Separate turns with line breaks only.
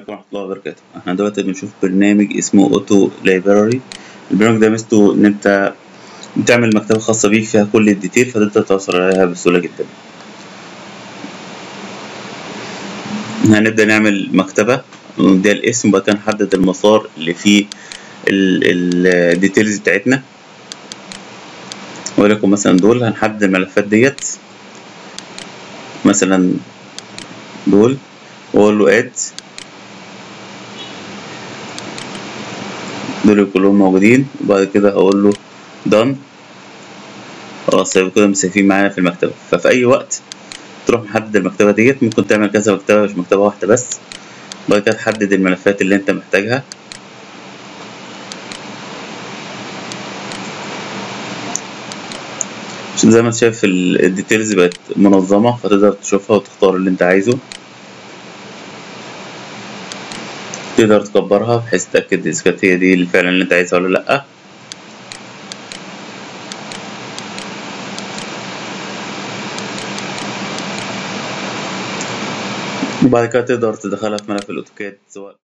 عليكم ورحمة الله وبركاته احنا دلوقتي بنشوف برنامج اسمه اوتو لايبراري البرنامج ده ميزته ان انت بتعمل مكتبة خاصة بيك فيها كل الديتيل فتقدر توصل عليها بسهولة جدا هنبدأ نعمل مكتبة نديها الاسم وبعد كده نحدد المسار اللي فيه الديتيلز بتاعتنا ولكم مثلا دول هنحدد الملفات ديت مثلا دول واقول له اد دول كلهم موجودين وبعد كده هقول له done خلاص يبقى كده مسافين معانا في المكتبة ففي أي وقت تروح محدد المكتبة ديت ممكن تعمل كذا مكتبة مش مكتبة واحدة بس بعد كده تحدد الملفات اللي انت محتاجها زي ما انت شايف الديتيلز بقت منظمة فتقدر تشوفها وتختار اللي انت عايزه تقدر تكبرها بحيث تتأكد إذا كانت هي دي فعلا اللي انت عايزها ولا لأ وبعد كده تقدر تدخلها في ملف الأوتوكاد سواء